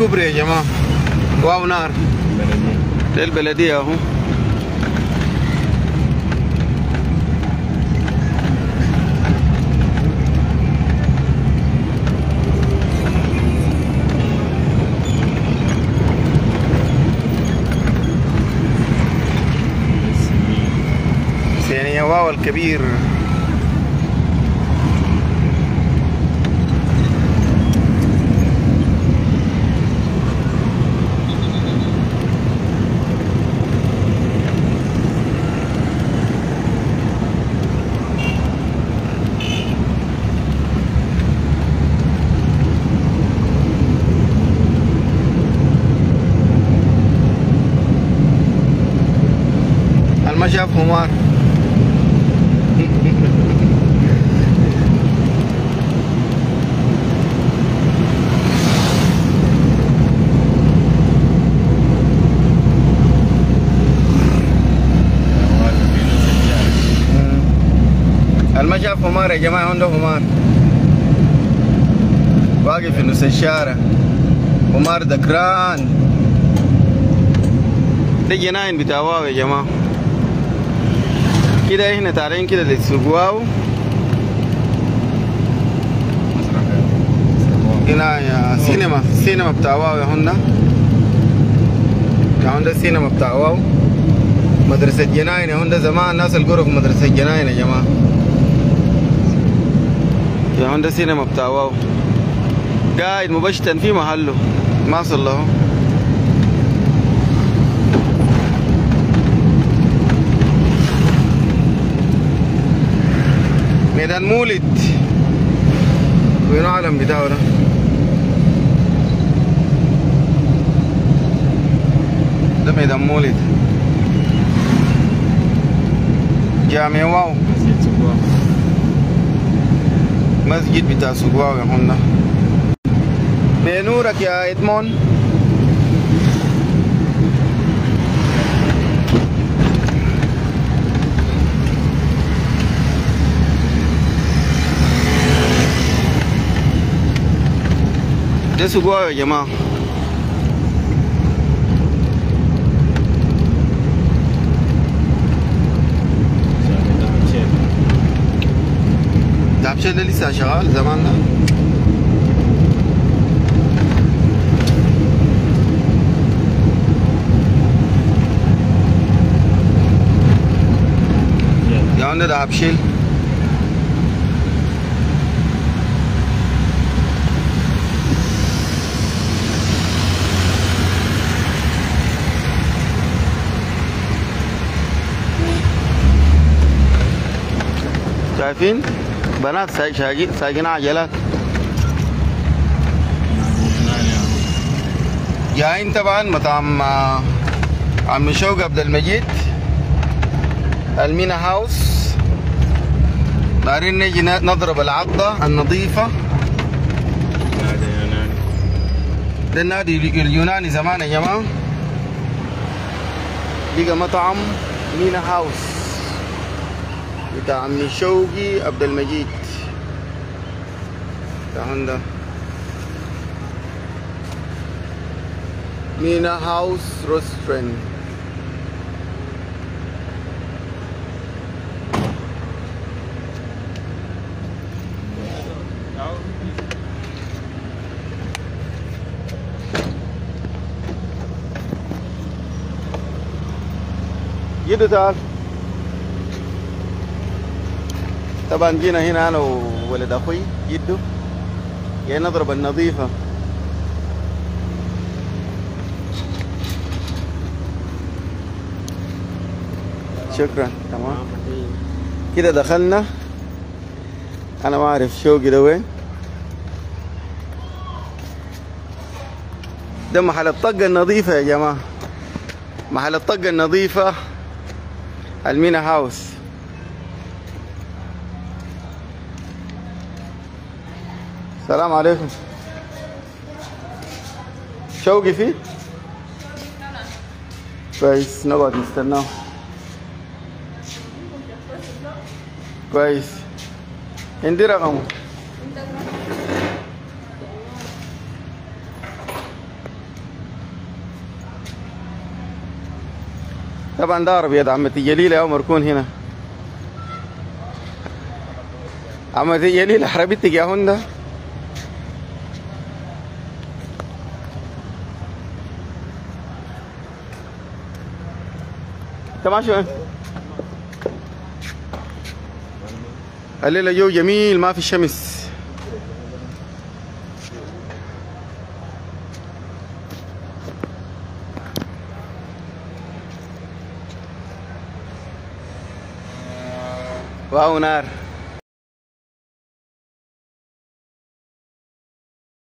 الكوبري يا جماعة واو نار ده البلدية اهو ثانية واو الكبير ما شاف حمار ما شاف حمار يا جماعة عنده حمار واقف في نص الشارع حمار دكران ده جناين بتاع واو يا جماعة كده احنا طالعين كده للسوق واو هنا يا سينما سينما بتاع واو يا هوندا يا هوندا سينما بتاع واو مدرسة جناين يا هوندا زمان الناس القروا في مدرسة جناين يا جماعة يا هوندا سينما بتاع واو قاعد مبشتن في محله ما صلحه ميدان مولد وين العلم بتاعه ده ده ميدان مولد جامع واو مسجد بتاع سقواو يا هنا بنورك يا ادمون ده سقواو يا جماعه دهب ده لسه شغال زمان ده يا عندنا دهب شيل شايفين بنات سايق شايقين سايقين عجلات جايين طبعا مطعم آه، عم شوق عبد المجيد المينا هاوس دارين نجي ن- نضرب العضة النظيفة ده النادي ال- اليوناني زمان يا جماعة لقى مطعم مينا هاوس بتاع عمي شوقي عبد المجيد بتاع هندا مينا هاوس روسترن جدو تعال طبعا جينا هنا انا وولد اخوي جدو جاي نضرب النظيفة شكرا تمام كده دخلنا انا ما اعرف شوقي ده وين ده محل الطقة النظيفة يا جماعة محل الطقة النظيفة المينا هاوس السلام عليكم شوقي فيه كويس نقعد نستناه كويس عندي رقمه طبعا ده عربية عمتي جليلة يا مركون هنا عمتي جليلة عربيتك يا هوندا تمام شو الليلة جو جميل ما في شمس واو نار